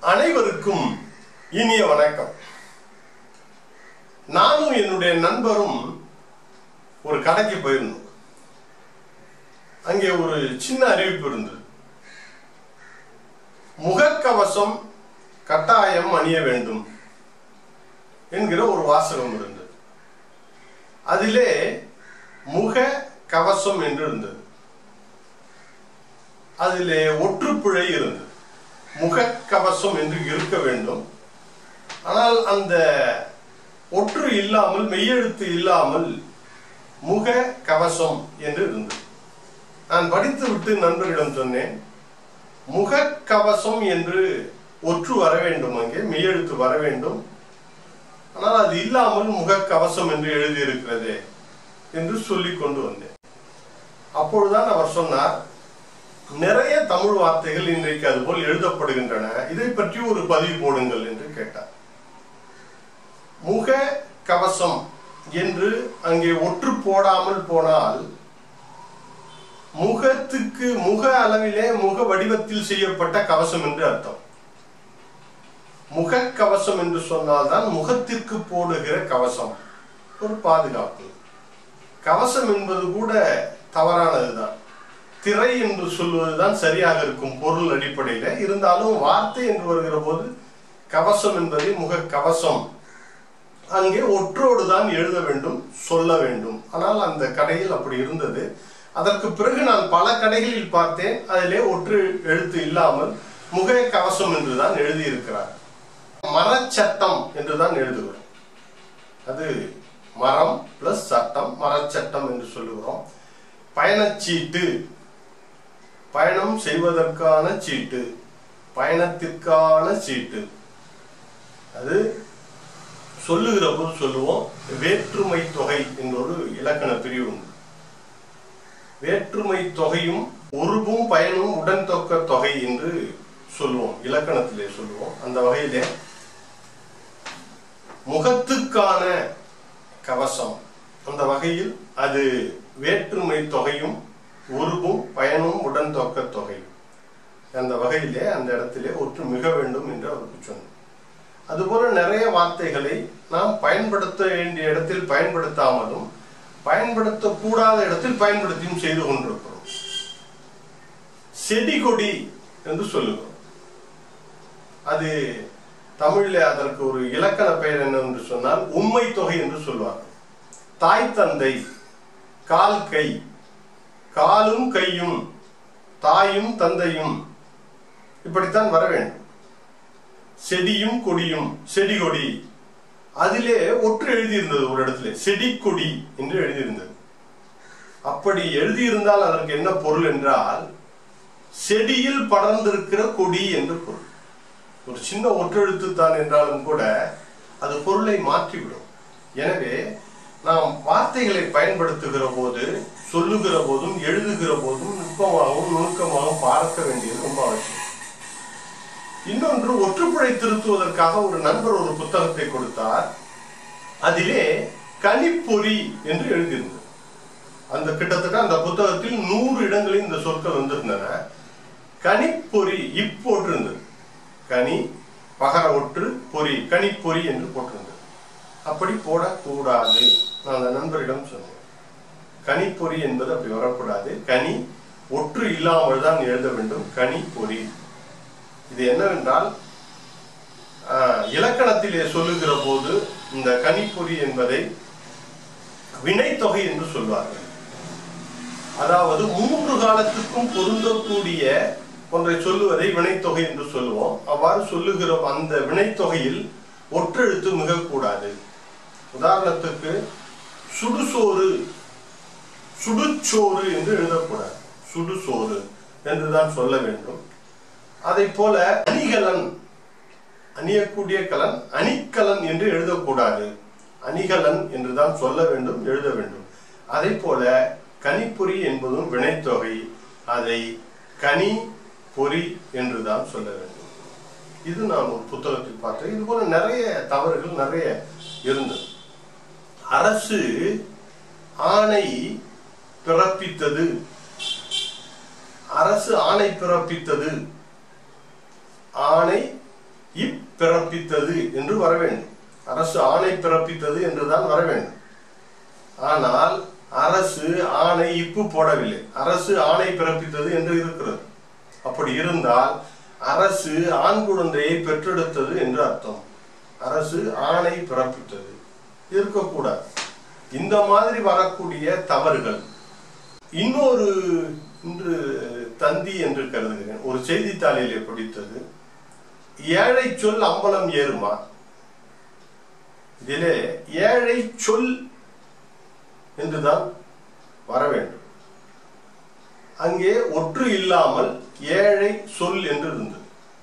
அனைவருக்கும் இனிய வணக்கம் நானும் என்னுடைய நண்பரும் ஒரு கடைக்கு போயிருந்தோம் அங்கே ஒரு சின்ன அறிவிப்பு இருந்தது முகக்கவசம் கட்டாயம் அணிய வேண்டும் என்கிற ஒரு வாசகம் இருந்தது அதிலே முக கவசம் என்று இருந்தது அதிலே ஒற்றுப்பிழை இருந்தது முகக்கவசம் என்று இருக்க வேண்டும் ஆனால் அந்த ஒற்று இல்லாமல் மெய்யெழுத்து இல்லாமல் முக கவசம் என்று இருந்தது நான் படித்து விட்டு நண்பரிடம் சொன்னேன் முகக்கவசம் என்று ஒற்று வர வேண்டும் அங்கே மெய்யெழுத்து வர வேண்டும் ஆனால் அது இல்லாமல் முகக்கவசம் என்று எழுதியிருக்கிறதே என்று சொல்லிக் கொண்டு வந்தேன் அப்பொழுதுதான் அவர் சொன்னார் நிறைய தமிழ் வார்த்தைகள் இன்றைக்கு அதுபோல் எழுதப்படுகின்றன இதை பற்றி ஒரு பதிவு போடுங்கள் என்று கேட்டார் முக கவசம் என்று அங்கே ஒற்று போடாமல் போனால் முகத்துக்கு முக அளவிலே முக வடிவத்தில் செய்யப்பட்ட கவசம் என்று அர்த்தம் முக கவசம் என்று சொன்னால்தான் முகத்திற்கு போடுகிற கவசம் ஒரு பாதுகாப்பு கவசம் என்பது கூட தவறானதுதான் திரை என்று சொல்வதுதான் சரியாக இருக்கும் பொருள் அடிப்படையில இருந்தாலும் வார்த்தை என்று வருகிற போது கவசம் என்பதை முக கவசம் அங்கே ஒற்றோடு தான் எழுத வேண்டும் சொல்ல வேண்டும் ஆனால் அந்த கடையில் அப்படி இருந்தது அதற்கு பிறகு நான் பல கடைகளில் பார்த்தேன் அதிலே ஒற்று எழுத்து இல்லாமல் முக கவசம் என்று தான் எழுதியிருக்கிறார் மரச்சட்டம் என்று தான் எழுதுகிறோம் அது மரம் பிளஸ் சட்டம் மரச்சட்டம் என்று சொல்லுகிறோம் பயணச்சீட்டு பயணம் செய்வதற்கான சீட்டு பயணத்திற்கான சீட்டு அது சொல்லுகிற போது சொல்லுவோம் வேற்றுமை தொகை என்ற ஒரு இலக்கண பிரிவு உண்டு வேற்றுமை தொகையும் உருவும் பயனும் உடன் தொக்க தொகை என்று சொல்லுவோம் இலக்கணத்திலே சொல்லுவோம் அந்த வகையிலே முகத்துக்கான கவசம் அந்த வகையில் அது வேற்றுமை தொகையும் உருவும் பயனும் உடன் தொக்க தொகை அந்த வகையிலே அந்த இடத்திலே ஒற்று மிக வேண்டும் என்று அவருக்கு சொன்னார் அதுபோல நிறைய வார்த்தைகளை நாம் பயன்படுத்த வேண்டிய இடத்தில் பயன்படுத்தாமலும் பயன்படுத்தக்கூடாத இடத்தில் பயன்படுத்தியும் செய்து கொண்டிருக்கிறோம் செடி கொடி என்று சொல்லுகிறோம் அது தமிழில் அதற்கு ஒரு இலக்கண பெயர் என்ன என்று சொன்னால் உண்மை தொகை என்று சொல்வார்கள் தாய் தந்தை கால் கை காலும் கையும் தாயும் தந்தையும் இப்படித்தான் வர வேண்டும் செடியும் கொடியும் செடி கொடி அதிலே ஒற்று எழுதியிருந்தது ஒரு இடத்துல செடி கொடி என்று எழுதியிருந்தது அப்படி எழுதியிருந்தால் அதற்கு என்ன பொருள் என்றால் செடியில் படர்ந்திருக்கிற கொடி என்று பொருள் ஒரு சின்ன ஒற்றெழுத்து தான் என்றாலும் கூட அது பொருளை மாற்றிவிடும் எனவே நாம் வார்த்தைகளை பயன்படுத்துகிற போது சொல்லுகிற போதும் எழுதுகிற போதும் நுட்பமாகவும் நுணுக்கமாகவும் பார்க்க வேண்டியது ரொம்ப அவசியம் இன்னொன்று ஒற்றுப்புழை திருத்துவதற்காக ஒரு நண்பர் ஒரு புத்தகத்தை கொடுத்தார் அதிலே கனிப்பொறி என்று எழுதியிருந்தது அந்த கிட்டத்தட்ட அந்த புத்தகத்தில் நூறு இடங்களில் இந்த சொற்கள் வந்திருந்தன கனிப்பொறி இப்போட்டிருந்தது கனி பகர ஒற்று பொறி கனிப்பொறி என்று போட்டிருந்தது அப்படி போடக்கூடாது நான் அந்த நண்பரிடம் சொன்னேன் கனிப்பொறி என்பது அப்படி வரக்கூடாது கனி ஒற்று இல்லாமல் தான் எழுத வேண்டும் கனி பொறி இது என்னவென்றால் இலக்கணத்திலே சொல்லுகிற போது இந்த கனிப்பொறி என்பதை வினைத்தொகை என்று சொல்வார்கள் அதாவது மூன்று காலத்துக்கும் பொருந்தக்கூடிய ஒன்றை சொல்லுவதை வினைத்தொகை என்று சொல்லுவோம் அவ்வாறு சொல்லுகிற அந்த வினைத்தொகையில் ஒற்றெழுத்து மிகக்கூடாது உதாரணத்துக்கு சுடுசோறு சுடுச்சோறு என்று எழுதக்கூடாது சுடுசோறு என்றுதான் சொல்ல வேண்டும் அதை போல அணிகலன் அணியக்கூடிய கலன் அணிக்கலன் என்று எழுதக்கூடாது அணிகலன் என்றுதான் சொல்ல வேண்டும் எழுத வேண்டும் அதை போல கனிப்பொறி என்பதும் வினைத்தொகை அதை கனி பொறி என்றுதான் சொல்ல வேண்டும் இது நான் ஒரு புத்தகத்தில் பார்த்தேன் இது போல நிறைய தவறுகள் நிறைய இருந்தது அரசு ஆணை பிறப்பித்தது அரசு ஆணை பிறப்பித்தது ஆணை இப்பிறப்பித்தது என்று வர வேண்டும் அரசு ஆணை பிறப்பித்தது என்றுதான் வர வேண்டும் ஆனால் அரசு ஆணை இப்பு போடவில்லை அரசு ஆணை பிறப்பித்தது என்று இருக்கிறது அப்படி இருந்தால் அரசு ஆண் குழந்தையை பெற்றெடுத்தது என்று அர்த்தம் அரசு ஆணை பிறப்பித்தது இருக்கக்கூடாது இந்த மாதிரி வரக்கூடிய தவறுகள் இன்னொரு இன்று தந்தி என்று கருதுகிறேன் ஒரு செய்தித்தாளிலே படித்தது ஏழை சொல் அம்பலம் ஏறுமா இதிலே ஏழை சொல் என்றுதான் வர வேண்டும் அங்கே ஒற்று இல்லாமல் ஏழை சொல் என்று இருந்தது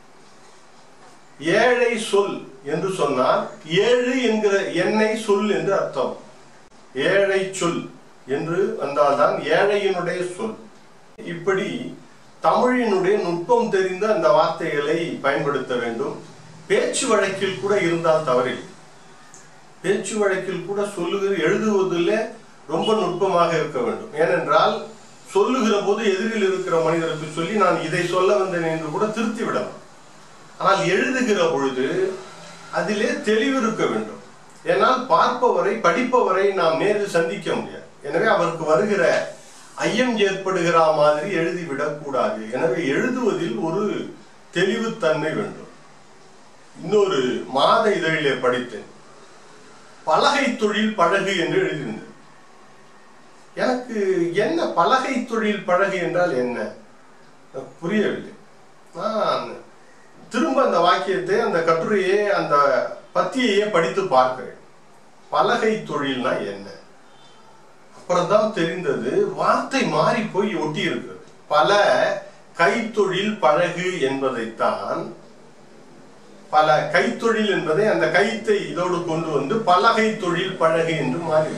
ஏழை சொல் என்று சொன்னால் ஏழு என்கிற எண்ணெய் சொல் என்று அர்த்தம் ஏழை சொல் என்று வந்தால்தான் ஏழையினுடைய சொல் இப்படி தமிழினுடைய நுட்பம் தெரிந்த அந்த வார்த்தைகளை பயன்படுத்த வேண்டும் பேச்சு வழக்கில் கூட இருந்தால் தவறில்லை பேச்சு வழக்கில் கூட சொல்லுகிற எழுதுவதில் ரொம்ப நுட்பமாக இருக்க வேண்டும் ஏனென்றால் சொல்லுகிற போது எதிரில் இருக்கிற மனிதருக்கு சொல்லி நான் இதை சொல்ல வந்தேன் என்று கூட திருத்தி விடலாம் ஆனால் எழுதுகிற பொழுது அதிலே தெளிவு இருக்க வேண்டும் ஏனால் பார்ப்பவரை படிப்பவரை நாம் நேரில் சந்திக்க முடியாது எனவே அவருக்கு வருகிற ஐயம் ஏற்படுகிற மாதிரி எழுதிவிடக் கூடாது எனவே எழுதுவதில் ஒரு தெளிவுத்தன்மை வேண்டும் இன்னொரு மாத இதழிலே படித்தேன் பலகை தொழில் பழகு என்று எழுதியிருந்தது எனக்கு என்ன பலகை தொழில் பழகு என்றால் என்ன எனக்கு புரியவில்லை நான் திரும்ப அந்த வாக்கியத்தை அந்த கட்டுரையை அந்த பத்தியையே படித்து பார்க்கிறேன் பலகை தொழில்னா என்ன அப்புறம்தான் தெரிந்தது வார்த்தை மாறி போய் ஒட்டி இருக்கிறது பல கைத்தொழில் பழகு என்பதைத்தான் பல கைத்தொழில் என்பதை அந்த கைத்தை இதோடு கொண்டு வந்து பலகை தொழில் பழகு என்று மாறி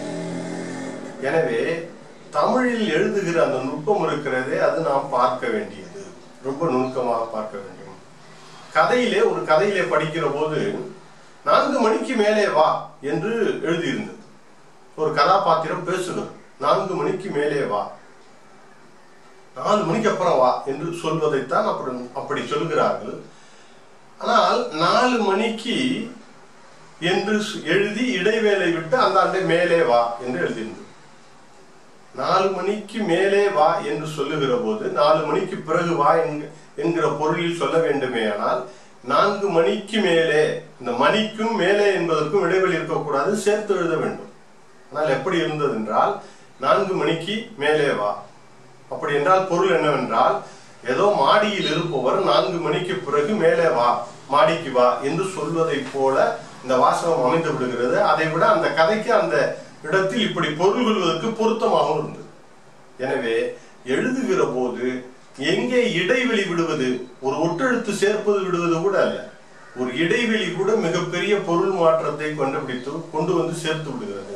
எனவே தமிழில் எழுதுகிற அந்த நுட்பம் இருக்கிறதே அது நாம் பார்க்க வேண்டியது ரொம்ப நுணுக்கமாக பார்க்க வேண்டும் கதையிலே ஒரு கதையிலே படிக்கிற போது நான்கு மணிக்கு மேலே வா என்று எழுதியிருந்தது ஒரு கதாபாத்திரம் பேசுகிறது நான்கு மணிக்கு மேலே வா நாலு மணிக்கு அப்புறம் வா என்று சொல்வதைத்தான் அப்படி அப்படி சொல்கிறார்கள் ஆனால் நாலு மணிக்கு என்று எழுதி இடைவேளை விட்டு அந்த ஆண்டை மேலே வா என்று எழுதியிருந்தது நாலு மணிக்கு மேலே வா என்று சொல்லுகிற போது நாலு மணிக்கு பிறகு வா என்கிற பொருளில் சொல்ல வேண்டுமே ஆனால் நான்கு மணிக்கு மேலே இந்த மணிக்கும் மேலே என்பதற்கும் இடைவெளி இருக்கக்கூடாது சேர்த்து எழுத வேண்டும் ஆனால் எப்படி இருந்தது என்றால் நான்கு மணிக்கு மேலே வா அப்படி என்றால் பொருள் என்னவென்றால் ஏதோ மாடியில் இருப்பவர் நான்கு மணிக்கு பிறகு மேலே வா மாடிக்கு வா என்று சொல்வதை போல இந்த வாசகம் அமைந்து விடுகிறது அதை விட அந்த கதைக்கு அந்த இடத்தில் இப்படி பொருள் கொள்வதற்கு பொருத்தமாகவும் இருந்தது எனவே எழுதுகிற போது எங்கே இடைவெளி விடுவது ஒரு ஒற்றெழுத்து சேர்ப்பது விடுவது கூட அல்ல ஒரு இடைவெளி கூட மிகப்பெரிய பொருள் மாற்றத்தை கண்டுபிடித்து கொண்டு வந்து சேர்த்து விடுகிறது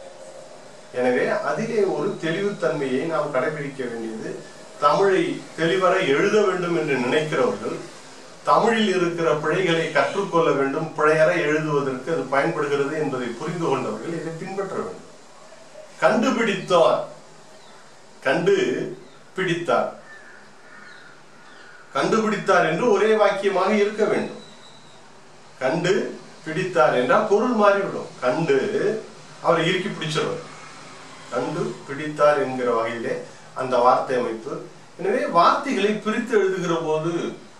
எனவே அதிலே ஒரு தெளிவுத்தன்மையை நாம் கடைபிடிக்க வேண்டியது தமிழை தெளிவர எழுத வேண்டும் என்று நினைக்கிறவர்கள் தமிழில் இருக்கிற பிழைகளை கற்றுக்கொள்ள வேண்டும் பிழையற எழுதுவதற்கு அது பயன்படுகிறது என்பதை புரிந்து கொண்டவர்கள் இதை பின்பற்ற வேண்டும் கண்டுபிடித்தார் கண்டு பிடித்தார் கண்டுபிடித்தார் என்று ஒரே வாக்கியமாக இருக்க வேண்டும் கண்டு பிடித்தார் என்றால் பொருள் மாறிவிடும் கண்டு அவரை இறுக்கி பிடிச்சிருவார் கண்டு பிடித்தார் என்கிற வகையிலே அந்த வார்த்தை அமைப்பு எனவே வார்த்தைகளை பிரித்து எழுதுகிற போது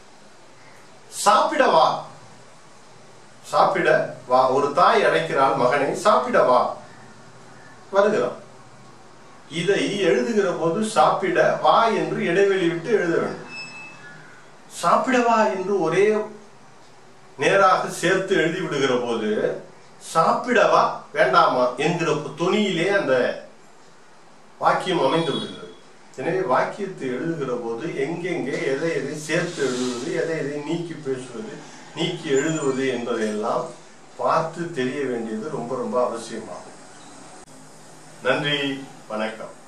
சாப்பிட வா சாப்பிட வா ஒரு தாய் அழைக்கிறாள் மகனை சாப்பிட வா வருகிறான் இதை எழுதுகிற போது சாப்பிட வா என்று இடைவெளி விட்டு எழுத வேண்டும் சாப்பிட வா என்று ஒரே நேராக சேர்த்து எழுதி விடுகிற போது சாப்பிடவா வேண்டாமா என்கிற துணியிலே அந்த வாக்கியம் அமைந்து விடுகிறது எனவே வாக்கியத்தை எழுதுகிற போது எங்கெங்கே எதை எதை சேர்த்து எழுதுவது எதை எதை நீக்கி பேசுவது நீக்கி எழுதுவது என்பதையெல்லாம் பார்த்து தெரிய வேண்டியது ரொம்ப ரொம்ப அவசியமாகும் நன்றி வணக்கம்